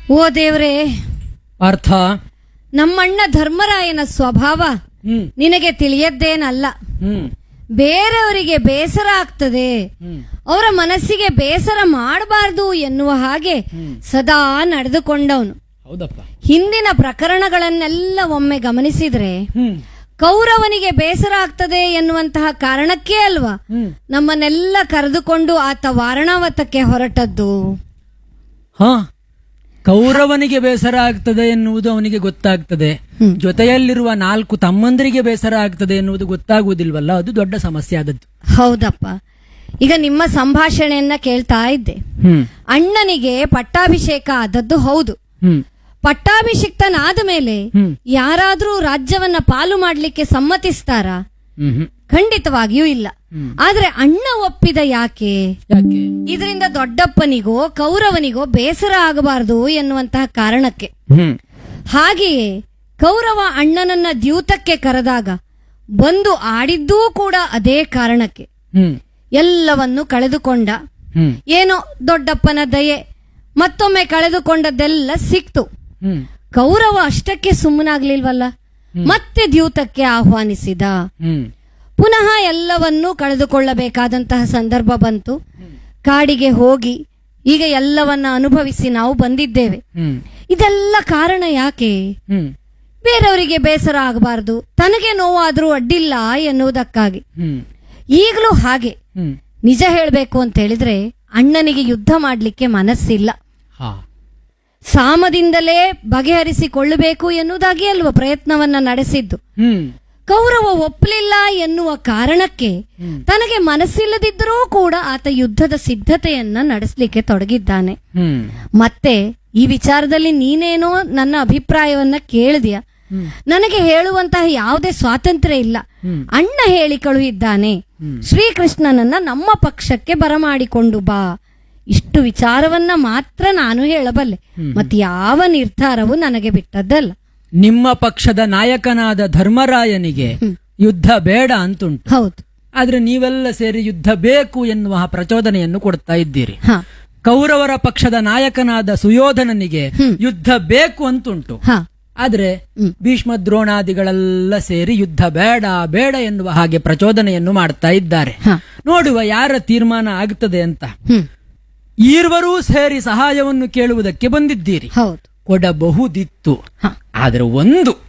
ಓ ದೇವ್ರೇ ಅರ್ಥ ನಮ್ಮಣ್ಣ ಧರ್ಮರಾಯನ ಸ್ವಭಾವ ಹ್ಮ್ ನಿನಗೆ ತಿಳಿಯದ್ದೇನಲ್ಲ ಹ್ಮ್ ಬೇರೆಯವರಿಗೆ ಬೇಸರ ಆಗ್ತದೆ ಹ್ಮ್ ಅವರ ಮನಸ್ಸಿಗೆ ಬೇಸರ ಮಾಡಬಾರ್ದು ಎನ್ನುವ ಹಾಗೆ ಸದಾ ನಡೆದುಕೊಂಡವನು ಹೌದಪ್ಪ ಹಿಂದಿನ ಪ್ರಕರಣಗಳನ್ನೆಲ್ಲ ಒಮ್ಮೆ ಗಮನಿಸಿದ್ರೆ ಹ್ಮ್ ಕೌರವನಿಗೆ ಬೇಸರ ಆಗ್ತದೆ ಎನ್ನುವಂತಹ ಕಾರಣಕ್ಕೇ ಅಲ್ವಾ ಹ್ಮ್ ನಮ್ಮನ್ನೆಲ್ಲ ಕರೆದುಕೊಂಡು ಆತ ವಾರಣಾವತಕ್ಕೆ ಹೊರಟದ್ದು ಹಾ ಕೌರವನಿಗೆ ಬೇಸರ ಆಗ್ತದೆ ಎನ್ನುವುದು ಅವನಿಗೆ ಗೊತ್ತಾಗ್ತದೆ ಹ್ಮ್. ಜೊತೆಯಲ್ಲಿರುವ ನಾಲ್ಕು ತಮ್ಮಂದರಿಗೆ ಬೇಸರ ಆಗ್ತದೆ ಎನ್ನುವುದು ಗೊತ್ತಾಗುವುದಿಲ್ವಲ್ಲ ಅದು ದೊಡ್ಡ ಸಮಸ್ಯೆ ಆದದ್ದು ಹೌದಪ್ಪ ಈಗ ನಿಮ್ಮ ಸಂಭಾಷಣೆಯನ್ನ ಕೇಳ್ತಾ ಇದ್ದೆ ಹ್ಮ್ ಅಣ್ಣನಿಗೆ ಪಟ್ಟಾಭಿಷೇಕ ಆದದ್ದು ಹೌದು ಹ್ಮ್ ಪಟ್ಟಾಭಿಷಿಕ್ತನಾದ ಮೇಲೆ ಹ್ಮ್. ಯಾರಾದ್ರೂ ರಾಜ್ಯವನ್ನ ಪಾಲು ಮಾಡ್ಲಿಕ್ಕೆ ಸಮ್ಮತಿಸ್ತಾರಾ ಹ್ಮ್ ಹ್ಮ್ ಖಂಡಿತವಾಗಿಯೂ ಇಲ್ಲ ಹ್ಮ್. ಆದ್ರೆ ಅಣ್ಣ ಒಪ್ಪಿದ ಯಾಕೆ ಯಾಕೆ ಇದರಿಂದ ದೊಡ್ಡಪ್ಪನಿಗೋ ಕೌರವನಿಗೋ ಬೇಸರ ಆಗಬಾರದು ಎನ್ನುವಂತಹ ಕಾರಣಕ್ಕೆ ಹ್ಮ್ ಹಾಗೆಯೇ ಕೌರವ ಅಣ್ಣನನ್ನ ದ್ಯೂತಕ್ಕೆ ಕರೆದಾಗ ಬಂದು ಆಡಿದ್ದೂ ಕೂಡ ಅದೇ ಕಾರಣಕ್ಕೆ ಹ್ಮ್ ಎಲ್ಲವನ್ನು ಕಳೆದುಕೊಂಡ ಹ್ಮ್ ಏನೋ ದೊಡ್ಡಪ್ಪನ ದಯೆ ಮತ್ತೊಮ್ಮೆ ಕಳೆದುಕೊಂಡದ್ದೆಲ್ಲ ಸಿಕ್ತು ಹ್ಮ್ ಕೌರವ ಅಷ್ಟಕ್ಕೆ ಸುಮ್ಮನಾಗ್ಲಿಲ್ವಲ್ಲ ಮತ್ತೆ ದ್ಯೂತಕ್ಕೆ ಆಹ್ವಾನಿಸಿದ ಹ್ಮ್ ಪುನಃ ಎಲ್ಲವನ್ನೂ ಕಳೆದುಕೊಳ್ಳಬೇಕಾದಂತಹ ಸಂದರ್ಭ ಬಂತು ಕಾಡಿಗೆ ಹೋಗಿ ಈಗ ಎಲ್ಲವನ್ನ ಅನುಭವಿಸಿ ನಾವು ಬಂದಿದ್ದೇವೆ ಹ್ಮ್ ಇದೆಲ್ಲ ಕಾರಣ ಯಾಕೆ ಹ್ಮ್ ಬೇರೆಯವರಿಗೆ ಬೇಸರ ಆಗಬಾರದು ತನಗೆ ನೋವಾದ್ರೂ ಅಡ್ಡಿಲ್ಲ ಎನ್ನುವುದಕ್ಕಾಗಿ ಹ್ಮ್ ಈಗಲೂ ಹಾಗೆ ಹ್ಮ್ ನಿಜ ಹೇಳಬೇಕು ಅಂತ ಹೇಳಿದ್ರೆ ಅಣ್ಣನಿಗೆ ಯುದ್ಧ ಮಾಡಲಿಕ್ಕೆ ಮನಸ್ಸಿಲ್ಲ ಹಾ ಸಾಮದಿಂದಲೇ ಬಗೆಹರಿಸಿಕೊಳ್ಳಬೇಕು ಎನ್ನುವುದಾಗಿ ಅಲ್ವ ಪ್ರಯತ್ನವನ್ನ ನಡೆಸಿದ್ದು ಹ್ಮ್ ಕೌರವ ಒಪ್ಪಲಿಲ್ಲ ಎನ್ನುವ ಕಾರಣಕ್ಕೆ ತನಗೆ ಮನಸ್ಸಿಲ್ಲದಿದ್ದರೂ ಕೂಡ ಆತ ಯುದ್ಧದ ಸಿದ್ಧತೆಯನ್ನ ನಡೆಸಲಿಕ್ಕೆ ತೊಡಗಿದ್ದಾನೆ ಹ್ಮ್ ಮತ್ತೆ ಈ ವಿಚಾರದಲ್ಲಿ ನೀನೇನೋ ನನ್ನ ಅಭಿಪ್ರಾಯವನ್ನ ಕೇಳಿದ್ಯಾ ನನಗೆ ಹೇಳುವಂತಹ ಯಾವುದೇ ಸ್ವಾತಂತ್ರ್ಯ ಇಲ್ಲ ಅಣ್ಣ ಹೇಳಿ ಕಳುಹಿದ್ದಾನೆ ಶ್ರೀಕೃಷ್ಣನನ್ನ ನಮ್ಮ ಪಕ್ಷಕ್ಕೆ ಬರಮಾಡಿಕೊಂಡು ಬಾ ಇಷ್ಟು ವಿಚಾರವನ್ನ ಮಾತ್ರ ನಾನು ಹೇಳಬಲ್ಲೆ ಮತ್ತೆ ಯಾವ ನಿರ್ಧಾರವು ನನಗೆ ಬಿಟ್ಟದ್ದಲ್ಲ ನಿಮ್ಮ ಪಕ್ಷದ ನಾಯಕನಾದ ಧರ್ಮರಾಯನಿಗೆ ಯುದ್ಧ ಬೇಡ ಅಂತುಂಟು ಹೌದು ಆದ್ರೆ ನೀವೆಲ್ಲ ಸೇರಿ ಯುದ್ಧ ಬೇಕು ಎನ್ನುವ ಪ್ರಚೋದನೆಯನ್ನು ಕೊಡ್ತಾ ಇದ್ದೀರಿ ಹ ಕೌರವರ ಪಕ್ಷದ ನಾಯಕನಾದ ಸುಯೋಧನನಿಗೆ ಯುದ್ಧ ಬೇಕು ಅಂತುಂಟು ಹ ಆದ್ರೆ ಭೀಷ್ಮ ದ್ರೋಣಾದಿಗಳೆಲ್ಲ ಸೇರಿ ಯುದ್ಧ ಬೇಡ ಬೇಡ ಎನ್ನುವ ಹಾಗೆ ಪ್ರಚೋದನೆಯನ್ನು ಮಾಡ್ತಾ ಇದ್ದಾರೆ ಹ. ನೋಡುವ ಯಾರ ತೀರ್ಮಾನ ಆಗ್ತದೆ ಅಂತ ಹ್ಮ್ ಈರ್ವರೂ ಸೇರಿ ಸಹಾಯವನ್ನು ಕೇಳುವುದಕ್ಕೆ ಬಂದಿದ್ದೀರಿ ಹೌದು ಕೊಡಬಹುದಿತ್ತು ಹ. ಆದ್ರೆ ಒಂದು